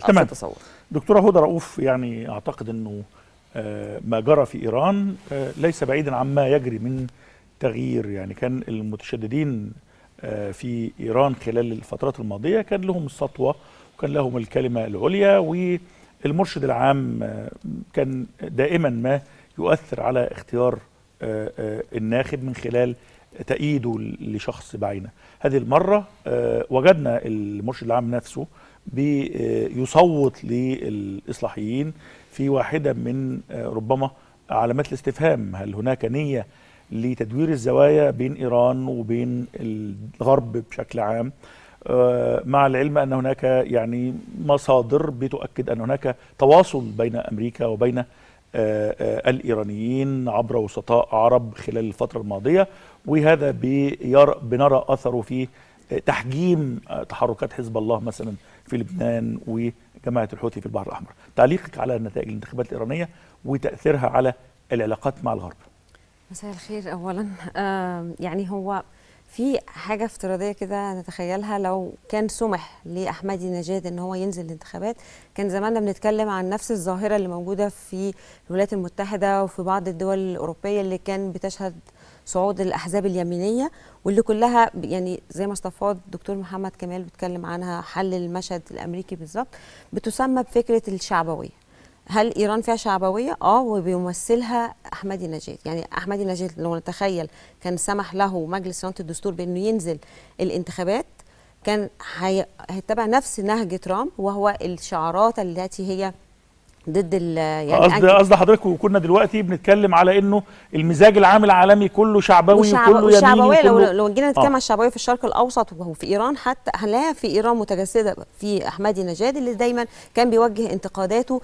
تمام. ابسط تصور دكتوره هدى رؤوف يعني اعتقد انه آه، ما جرى في ايران آه، ليس بعيدا عما يجري من تغيير يعني كان المتشددين آه، في ايران خلال الفترات الماضيه كان لهم السطوه وكان لهم الكلمه العليا والمرشد العام آه، كان دائما ما يؤثر على اختيار آه، آه، الناخب من خلال تأييده لشخص بعينه هذه المرة آه، وجدنا المرشد العام نفسه بيصوت للإصلاحيين في واحدة من آه، ربما علامات الاستفهام هل هناك نية لتدوير الزوايا بين إيران وبين الغرب بشكل عام آه، مع العلم أن هناك يعني مصادر بتؤكد أن هناك تواصل بين أمريكا وبين آه، آه، الإيرانيين عبر وسطاء عرب خلال الفترة الماضية وهذا بير- بنرى أثره في آه، تحجيم آه، تحركات حزب الله مثلا في لبنان وجماعة الحوثي في البحر الأحمر تعليقك على نتائج الانتخابات الإيرانية وتأثيرها على العلاقات مع الغرب مساء الخير اولا آم، يعني هو في حاجه افتراضيه كده نتخيلها لو كان سمح لاحمدي نجاد ان هو ينزل الانتخابات كان زماننا بنتكلم عن نفس الظاهره اللي موجوده في الولايات المتحده وفي بعض الدول الاوروبيه اللي كان بتشهد صعود الاحزاب اليمينيه واللي كلها ب- يعني زي ما استفاد دكتور محمد كمال بيتكلم عنها حل المشهد الامريكي بالظبط بتسمى بفكره الشعبويه هل ايران فيها شعبويه اه وبيمثلها احمدي نجاد يعني احمدي نجاد لو نتخيل كان سمح له مجلس صيانه الدستور بانه ينزل الانتخابات كان هي- هيتبع نفس نهج ترامب وهو الشعارات التي هي ضد ال يعني قصد أنتي- قصد حضرتك وكنا دلوقتي بنتكلم على انه المزاج العام العالمي كله شعبوي والشعب- وكله يميني والشعبويه لو وكله لو جينا نتكلم آه. عن الشعبويه في الشرق الاوسط وفي ايران حتى هنلاقيها في ايران متجسده في احمدي نجاد اللي دايما كان بيوجه انتقاداته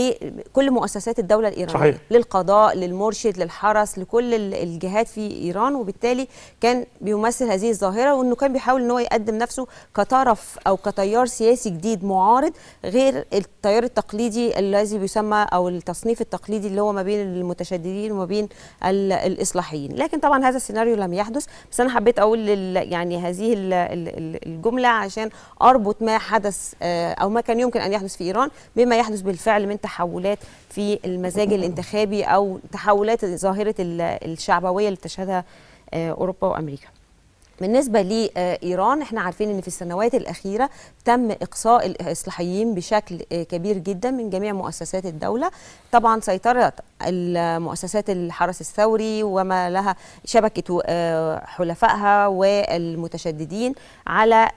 لكل مؤسسات الدوله الايرانيه صحيح. للقضاء للمرشد للحرس لكل ال- الجهات في ايران وبالتالي كان بيمثل هذه الظاهره وانه كان بيحاول ان هو يقدم نفسه كطرف او كتيار سياسي جديد معارض غير التيار التقليدي الذي بيسمى او التصنيف التقليدي اللي هو ما بين المتشددين وما بين ال- الاصلاحيين لكن طبعا هذا السيناريو لم يحدث بس انا حبيت اقول لل- يعني هذه ال- ال- ال- الجمله عشان اربط ما حدث آه، او ما كان يمكن ان يحدث في ايران بما يحدث بالفعل من تحولات في المزاج الانتخابي او تحولات ظاهره ال- الشعبويه اللي تشهدها آه، اوروبا وامريكا بالنسبة لإيران احنا عارفين ان في السنوات الأخيرة تم إقصاء الإصلاحيين بشكل آه، كبير جدا من جميع مؤسسات الدولة طبعا سيطرة المؤسسات الحرس الثوري وما لها شبكة آه، حلفائها والمتشددين على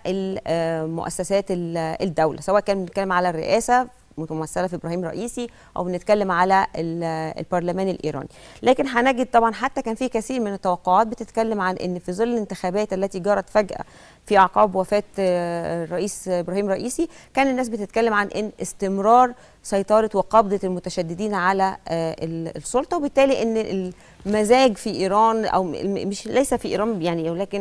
المؤسسات الدولة سواء كان بنتكلم على الرئاسة متمثله في ابراهيم رئيسي او بنتكلم على ال- البرلمان الايراني لكن هنجد طبعا حتى كان في كثير من التوقعات بتتكلم عن ان في ظل الانتخابات التي جرت فجاه في اعقاب وفاه آه، الرئيس ابراهيم رئيسي كان الناس بتتكلم عن ان استمرار سيطره وقبضه المتشددين على آه، ال- السلطه وبالتالي ان المزاج في ايران او م- مش ليس في ايران يعني ولكن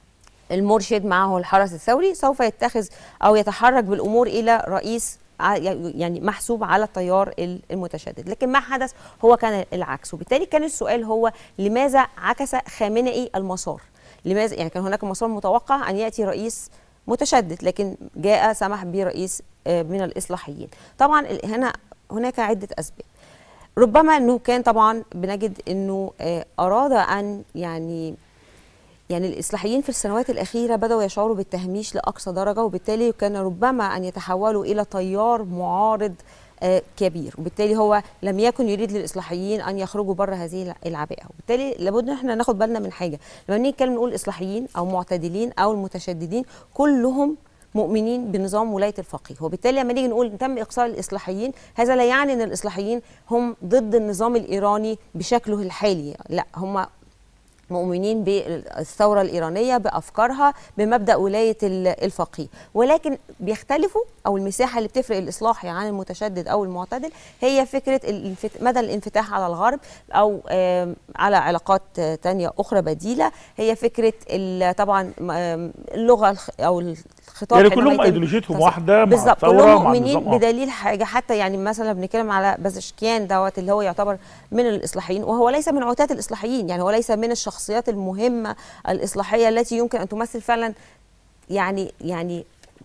المرشد معه الحرس الثوري سوف يتخذ او يتحرك بالامور الى رئيس ع- يعني محسوب على التيار ال- المتشدد لكن ما حدث هو كان العكس وبالتالي كان السؤال هو لماذا عكس خامنئي المسار لماذا يعني كان هناك مسار متوقع ان ياتي رئيس متشدد لكن جاء سمح برئيس آه، من الاصلاحيين طبعا ال- هنا هناك عده اسباب ربما انه كان طبعا بنجد انه آه، اراد ان يعني يعني الإصلاحيين في السنوات الأخيرة بدأوا يشعروا بالتهميش لأقصى درجة وبالتالي كان ربما أن يتحولوا إلى تيار معارض آه، كبير وبالتالي هو لم يكن يريد للإصلاحيين أن يخرجوا بره هذه الع- العباءة وبالتالي لابد أن احنا ناخد بالنا من حاجة لما نيجي نتكلم نقول إصلاحيين أو معتدلين أو المتشددين كلهم مؤمنين بنظام ولايه الفقيه وبالتالي لما نيجي نقول تم اقصاء الاصلاحيين هذا لا يعني ان الاصلاحيين هم ضد النظام الايراني بشكله الحالي لا هم مؤمنين بالثورة الإيرانية بأفكارها بمبدأ ولاية ال- الفقيه ولكن بيختلفوا أو المساحة اللي بتفرق الإصلاحي عن المتشدد أو المعتدل هي فكرة الانفت- مدى الانفتاح على الغرب أو آم، على علاقات آه، تانية أخرى بديلة هي فكرة ال- طبعا آم، اللغة الخ- أو الخطاب يعني حينما كلهم يتم ايديولوجيتهم تص- واحده مع بالظبط الثوره كلهم مع مؤمنين النظام آه. بدليل حاجه حتى يعني مثلا بنتكلم على بازشكيان دوت اللي هو يعتبر من الاصلاحيين وهو ليس من عتاة الاصلاحيين يعني هو ليس من الشخصيات المهمه الاصلاحيه التي يمكن ان تمثل فعلا يعني يعني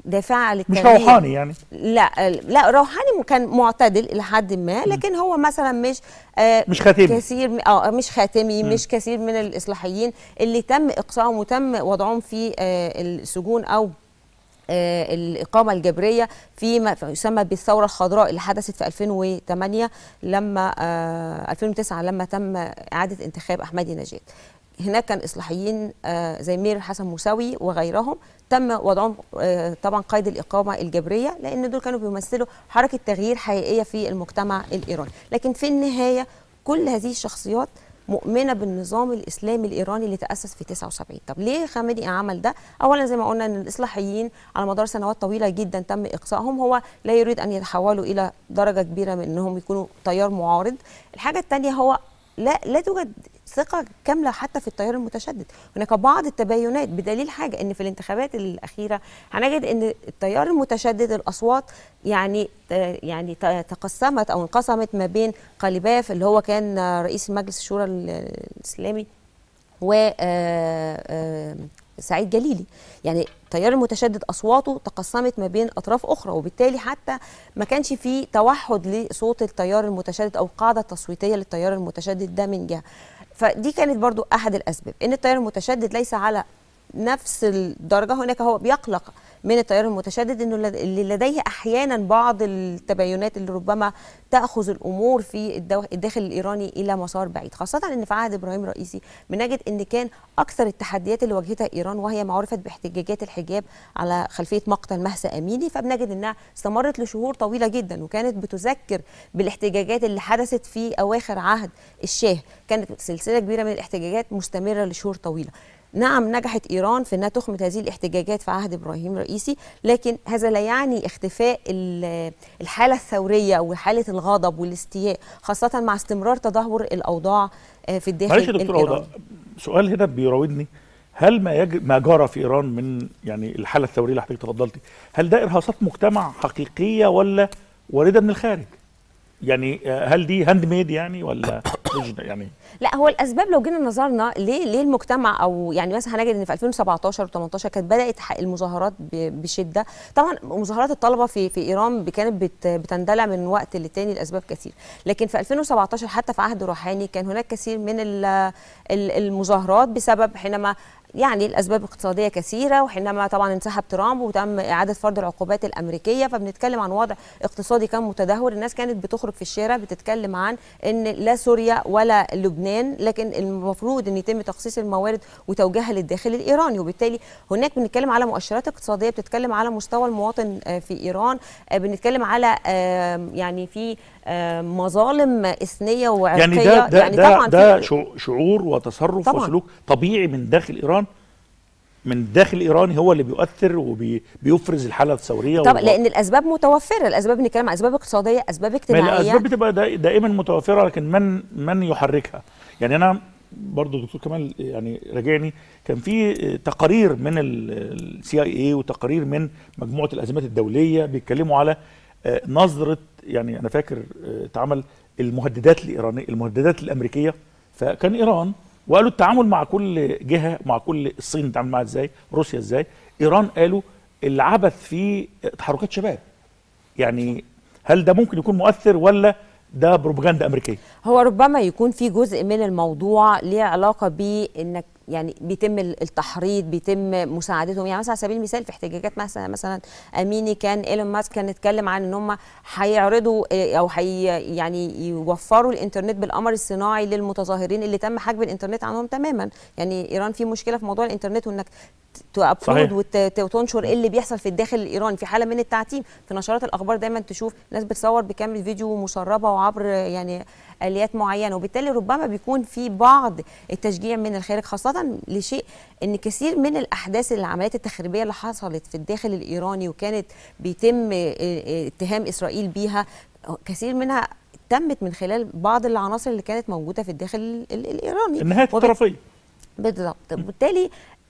دافعه مش للتغيير روحاني يعني لا لا روحاني كان معتدل الى حد ما لكن هو مثلا مش آه مش خاتمي. كثير اه مش خاتمي مش كثير من الاصلاحيين اللي تم اقصائهم وتم وضعهم في آه السجون او آه الإقامة الجبرية في ما يسمى بالثورة الخضراء اللي حدثت في 2008 لما آه 2009 لما تم إعادة انتخاب أحمدي نجاد هناك كان إصلاحيين آه زي مير حسن موسوي وغيرهم تم وضعهم آه طبعا قيد الإقامة الجبرية لأن دول كانوا بيمثلوا حركة تغيير حقيقية في المجتمع الإيراني لكن في النهاية كل هذه الشخصيات مؤمنه بالنظام الاسلامي الايراني اللي تاسس في 79 طب ليه خامنئي عمل ده اولا زي ما قلنا ان الاصلاحيين على مدار سنوات طويله جدا تم اقصائهم هو لا يريد ان يتحولوا الى درجه كبيره من انهم يكونوا تيار معارض الحاجه الثانيه هو لا لا توجد ثقة كاملة حتى في التيار المتشدد هناك بعض التباينات بدليل حاجة ان في الانتخابات الأخيرة هنجد ان التيار المتشدد الأصوات يعني يعني تقسمت أو انقسمت ما بين قليباف اللي هو كان رئيس مجلس الشورى الإسلامي و سعيد جليلي يعني التيار المتشدد اصواته تقسمت ما بين اطراف اخرى وبالتالي حتى ما كانش في توحد لصوت التيار المتشدد او قاعده تصويتيه للتيار المتشدد ده من جهه فدي كانت برضو احد الاسباب ان التيار المتشدد ليس على نفس الدرجه هناك هو بيقلق من التيار المتشدد انه اللي لديه احيانا بعض التباينات اللي ربما تاخذ الامور في الداخل الايراني الى مسار بعيد خاصه ان في عهد ابراهيم الرئيسي بنجد ان كان اكثر التحديات اللي واجهتها ايران وهي ما عرفت باحتجاجات الحجاب على خلفيه مقتل مهسا اميني فبنجد انها استمرت لشهور طويله جدا وكانت بتذكر بالاحتجاجات اللي حدثت في اواخر عهد الشاه كانت سلسله كبيره من الاحتجاجات مستمره لشهور طويله نعم نجحت ايران في انها تخمد هذه الاحتجاجات في عهد ابراهيم الرئيسي لكن هذا لا يعني اختفاء الحاله الثوريه وحاله الغضب والاستياء خاصه مع استمرار تدهور الاوضاع في الداخل معلش يا دكتور اوضاع سؤال هنا بيراودني هل ما يج... ما جرى في ايران من يعني الحاله الثوريه اللي حضرتك تفضلتي هل ده ارهاصات مجتمع حقيقيه ولا وارده من الخارج؟ يعني هل دي هاند ميد يعني ولا يعني لا هو الاسباب لو جينا نظرنا ليه ليه المجتمع او يعني مثلا هنجد ان في 2017 و18 كانت بدات المظاهرات بشده طبعا مظاهرات الطلبه في في ايران كانت بتندلع من وقت للتاني لاسباب كثير لكن في 2017 حتى في عهد روحاني كان هناك كثير من المظاهرات بسبب حينما يعني الاسباب اقتصاديه كثيره وحينما طبعا انسحب ترامب وتم اعاده فرض العقوبات الامريكيه فبنتكلم عن وضع اقتصادي كان متدهور الناس كانت بتخرج في الشارع بتتكلم عن ان لا سوريا ولا لبنان لكن المفروض ان يتم تخصيص الموارد وتوجيهها للداخل الايراني وبالتالي هناك بنتكلم على مؤشرات اقتصاديه بتتكلم على مستوى المواطن في ايران بنتكلم على يعني في مظالم اثنيه وعرقيه يعني ده ده يعني ده, ده شعور وتصرف طبعًا. وسلوك طبيعي من داخل ايران من داخل ايران هو اللي بيؤثر وبيفرز الحاله الثوريه طبعا لان الاسباب متوفره الاسباب بنتكلم عن اسباب اقتصاديه اسباب اجتماعيه ما الاسباب بتبقى دائما متوفره لكن من من يحركها يعني انا برضه دكتور كمال يعني راجعني كان في تقارير من السي اي اي وتقارير من مجموعه الازمات الدوليه بيتكلموا على نظره يعني انا فاكر اتعمل المهددات الايرانيه المهددات الامريكيه فكان ايران وقالوا التعامل مع كل جهه مع كل الصين تتعامل معاها ازاي روسيا ازاي ايران قالوا العبث في تحركات شباب يعني هل ده ممكن يكون مؤثر ولا ده بروباجندا امريكيه هو ربما يكون في جزء من الموضوع ليه علاقه بانك يعني بيتم التحريض بيتم مساعدتهم يعني مثلا على سبيل المثال في احتجاجات مثلا مثلا اميني كان ايلون ماسك كان اتكلم عن ان هم هيعرضوا او حي يعني يوفروا الانترنت بالقمر الصناعي للمتظاهرين اللي تم حجب الانترنت عنهم تماما يعني ايران في مشكله في موضوع الانترنت وانك تابلود وتنشر ايه اللي بيحصل في الداخل الايراني في حاله من التعتيم في نشرات الاخبار دايما تشوف ناس بتصور بكاميرا فيديو مسربه وعبر يعني اليات معينه وبالتالي ربما بيكون في بعض التشجيع من الخارج خاصه لشيء ان كثير من الاحداث العمليات التخريبيه اللي حصلت في الداخل الايراني وكانت بيتم اتهام اسرائيل بيها كثير منها تمت من خلال بعض العناصر اللي كانت موجوده في الداخل الايراني النهايه الطرفيه بالضبط وبالتالي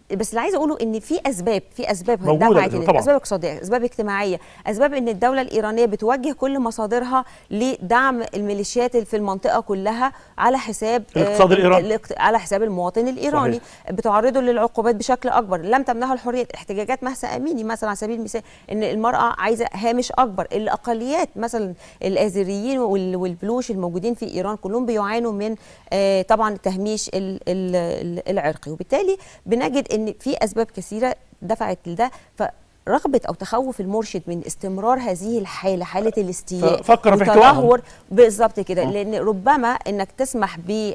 بس اللي عايزه اقوله ان في اسباب في اسباب موجودة دفعت طبعاً. إن- اسباب اقتصاديه اسباب اجتماعيه اسباب ان الدوله الايرانيه بتوجه كل مصادرها لدعم الميليشيات اللي في المنطقه كلها على حساب آه، الاقتصاد الإيراني. الاقت- على حساب المواطن الايراني صحيح. بتعرضه للعقوبات بشكل اكبر لم تمنحه الحريه احتجاجات مهسا اميني مثلا على سبيل المثال ان المراه عايزه هامش اكبر الاقليات مثلا الازيريين وال- والبلوش الموجودين في ايران كلهم بيعانوا من آه، طبعا التهميش ال- ال- ال- العرقي وبالتالي بنجد ان في اسباب كثيره دفعت لده فرغبه او تخوف المرشد من استمرار هذه الحاله حاله الاستياء ففكر في احتوائهم. وتدهور بالظبط كده آه. لان ربما انك تسمح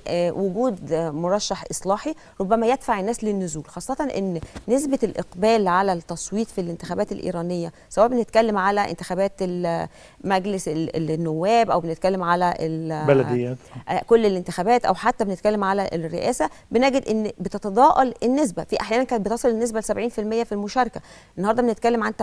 بوجود مرشح اصلاحي ربما يدفع الناس للنزول خاصه ان نسبه الاقبال على التصويت في الانتخابات الايرانيه سواء بنتكلم على انتخابات ال- مجلس ال- النواب او بنتكلم على ال- بلديات آه، كل الانتخابات او حتى بنتكلم على الرئاسه بنجد ان بتتضاءل النسبه في احيانا كانت بتصل النسبه ل 70% في المشاركه النهارده بنتكلم عن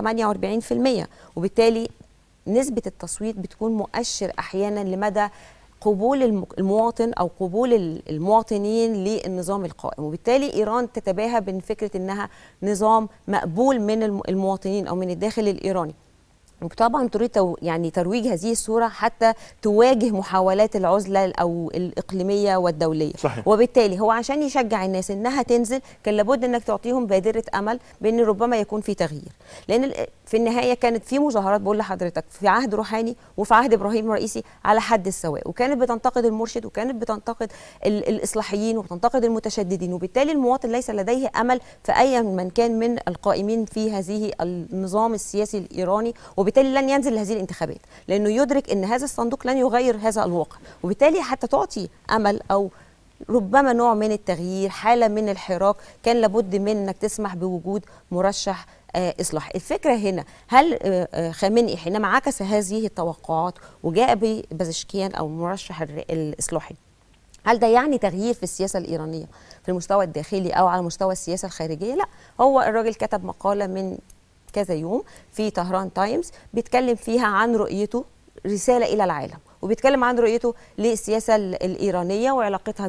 48% وبالتالي نسبه التصويت بتكون مؤشر احيانا لمدى قبول الم- المواطن او قبول ال- المواطنين للنظام القائم وبالتالي ايران تتباهى بين فكره انها نظام مقبول من الم- المواطنين او من الداخل الايراني وطبعا تريد تو يعني ترويج هذه الصوره حتى تواجه محاولات العزله او الاقليميه والدوليه صحيح. وبالتالي هو عشان يشجع الناس انها تنزل كان لابد انك تعطيهم بادره امل بان ربما يكون في تغيير لان ال- في النهايه كانت في مظاهرات بقول لحضرتك في عهد روحاني وفي عهد ابراهيم الرئيسي على حد السواء وكانت بتنتقد المرشد وكانت بتنتقد ال- الاصلاحيين وبتنتقد المتشددين وبالتالي المواطن ليس لديه امل في اي من كان من القائمين في هذه النظام السياسي الايراني وبالتالي لن ينزل لهذه الانتخابات لانه يدرك ان هذا الصندوق لن يغير هذا الواقع وبالتالي حتى تعطي امل او ربما نوع من التغيير حاله من الحراك كان لابد من انك تسمح بوجود مرشح آه، اصلاح الفكره هنا هل آه، آه، خامنئي حينما عكس هذه التوقعات وجاء ببازشكيان او المرشح الر- الاصلاحي هل ده يعني تغيير في السياسه الايرانيه في المستوى الداخلي او على مستوى السياسه الخارجيه لا هو الراجل كتب مقاله من كذا يوم في طهران تايمز بيتكلم فيها عن رؤيته رساله الى العالم وبيتكلم عن رؤيته للسياسه ال- الايرانيه وعلاقتها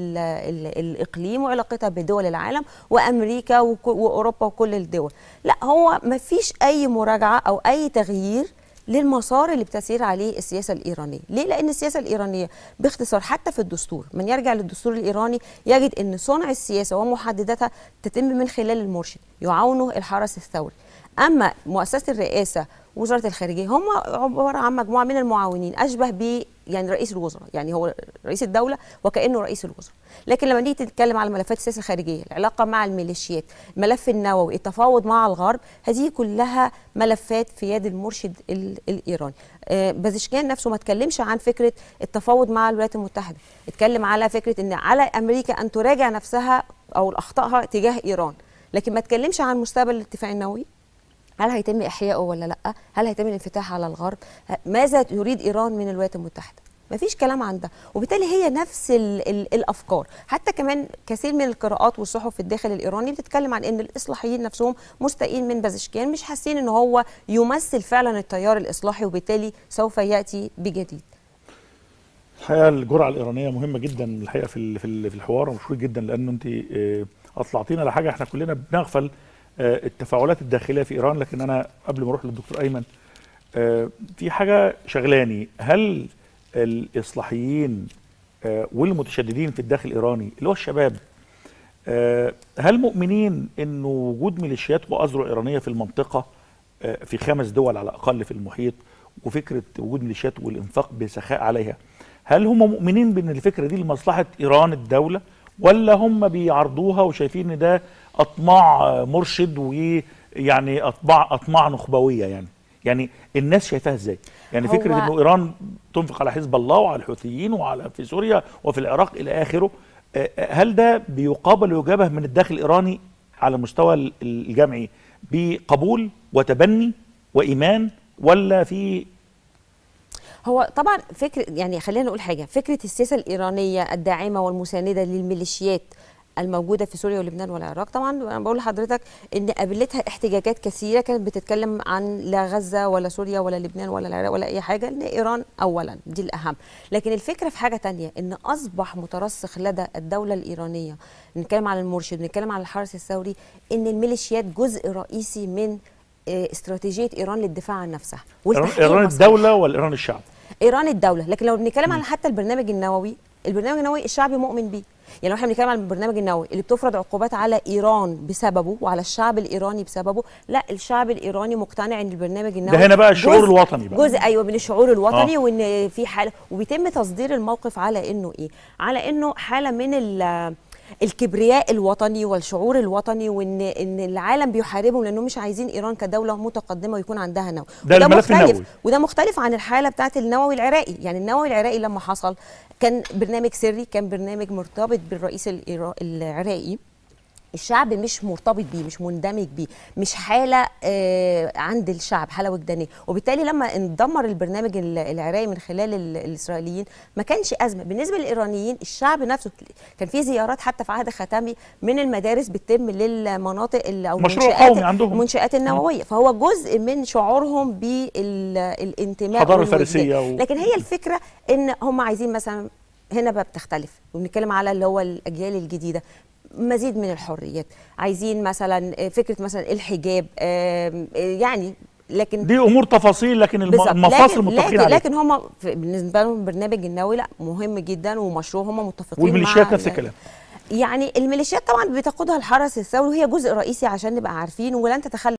بالاقليم وعلاقتها بدول العالم وامريكا وك- واوروبا وكل الدول لا هو ما فيش اي مراجعه او اي تغيير للمسار اللي بتسير عليه السياسه الايرانيه، ليه؟ لان السياسه الايرانيه باختصار حتى في الدستور، من يرجع للدستور الايراني يجد ان صنع السياسه ومحدداتها تتم من خلال المرشد، يعاونه الحرس الثوري. اما مؤسسه الرئاسه وزاره الخارجيه هم عباره عن مجموعه من المعاونين اشبه ب يعني رئيس الوزراء، يعني هو رئيس الدوله وكانه رئيس الوزراء. لكن لما نيجي تتكلم على ملفات السياسه الخارجيه، العلاقه مع الميليشيات، الملف النووي، التفاوض مع الغرب، هذه كلها ملفات في يد المرشد ال- الايراني. آه، بازشكيان نفسه ما اتكلمش عن فكره التفاوض مع الولايات المتحده، اتكلم على فكره ان على امريكا ان تراجع نفسها او اخطائها تجاه ايران، لكن ما اتكلمش عن مستقبل الاتفاق النووي هل هيتم احيائه ولا لا هل هيتم الانفتاح على الغرب ه- ماذا تريد ايران من الولايات المتحده مفيش كلام عن ده وبالتالي هي نفس ال ال الافكار حتى كمان كثير من القراءات والصحف في الداخل الايراني بتتكلم عن ان الاصلاحيين نفسهم مستائين من بازشكيان مش حاسين ان هو يمثل فعلا التيار الاصلاحي وبالتالي سوف ياتي بجديد الحقيقه الجرعه الايرانيه مهمه جدا الحقيقه في ال- في ال- في الحوار ومشهور جدا لانه انت آه، اطلعتينا على حاجه احنا كلنا بنغفل آه، التفاعلات الداخليه في ايران لكن انا قبل ما اروح للدكتور ايمن آه، في حاجه شغلاني هل الاصلاحيين آه، والمتشددين في الداخل الايراني اللي هو الشباب آه، هل مؤمنين انه وجود ميليشيات واذرع ايرانيه في المنطقه آه، في خمس دول على الاقل في المحيط وفكره وجود ميليشيات والانفاق بسخاء عليها هل هم مؤمنين بان الفكره دي لمصلحه ايران الدوله ولا هم بيعرضوها وشايفين ان ده اطماع آه، مرشد ويعني اطماع اطماع نخبويه يعني يعني الناس شايفاها ازاي يعني هو- فكره انه ايران تنفق على حزب الله وعلى الحوثيين وعلى في سوريا وفي العراق الى اخره آه، هل ده بيقابل ويجابه من الداخل الايراني على المستوى ال- الجمعي بقبول وتبني وايمان ولا في هو طبعا فكر يعني خلينا نقول حاجه فكره السياسه الايرانيه الداعمه والمسانده للميليشيات الموجوده في سوريا ولبنان والعراق طبعا انا بقول لحضرتك ان قابلتها احتجاجات كثيره كانت بتتكلم عن لا غزه ولا سوريا ولا لبنان ولا العراق ولا اي حاجه لان ايران اولا دي الاهم لكن الفكره في حاجه تانية ان اصبح مترسخ لدى الدوله الايرانيه نتكلم على المرشد نتكلم على الحرس الثوري ان الميليشيات جزء رئيسي من آه، استراتيجيه ايران للدفاع عن نفسها إيران- والتحقيق ايران مصالح. الدوله ولا ايران الشعب ايران الدوله لكن لو بنتكلم على حتى البرنامج النووي البرنامج النووي الشعب مؤمن بيه يعني لو احنا بنتكلم على البرنامج النووي اللي بتفرض عقوبات على ايران بسببه وعلى الشعب الايراني بسببه لا الشعب الايراني مقتنع ان البرنامج النووي ده هنا بقى الشعور جزء- الوطني بقى جزء ايوه من الشعور الوطني آه. آه. وان في حاله وبيتم تصدير الموقف على انه ايه على انه حاله من ال- الكبرياء الوطني والشعور الوطني وان ان العالم بيحاربهم لانهم مش عايزين ايران كدوله متقدمه ويكون عندها نووي ده وده الملف مختلف النووي. وده مختلف عن الحاله بتاعت النووي العراقي يعني النووي العراقي لما حصل كان برنامج سري كان برنامج مرتبط بالرئيس الإيرا- العراقي الشعب مش مرتبط بيه مش مندمج بيه مش حاله آه عند الشعب حاله وجدانيه وبالتالي لما اندمر البرنامج ال- العراقي من خلال ال- الاسرائيليين ما كانش ازمه بالنسبه للايرانيين الشعب نفسه كان في زيارات حتى في عهد ختامي من المدارس بتتم للمناطق ال- او مشروع المنشآت- قومي عندهم. المنشآت النوويه فهو جزء من شعورهم بالانتماء الحضارة والوجدان. الفارسية و- لكن هي الفكره ان هم عايزين مثلا هنا بقى بتختلف وبنتكلم على اللي هو الاجيال الجديده مزيد من الحريات عايزين مثلا فكره مثلا الحجاب آم، يعني لكن دي امور تفاصيل لكن الم- بالظبط. المفاصل لكن متفقين لكن, عليها لكن هم بالنسبه لهم البرنامج النووي لا مهم جدا ومشروع هم متفقين والميليشيات مع نفس ال- الكلام يعني الميليشيات طبعا بتقودها الحرس الثوري وهي جزء رئيسي عشان نبقى عارفين ولن تتخلى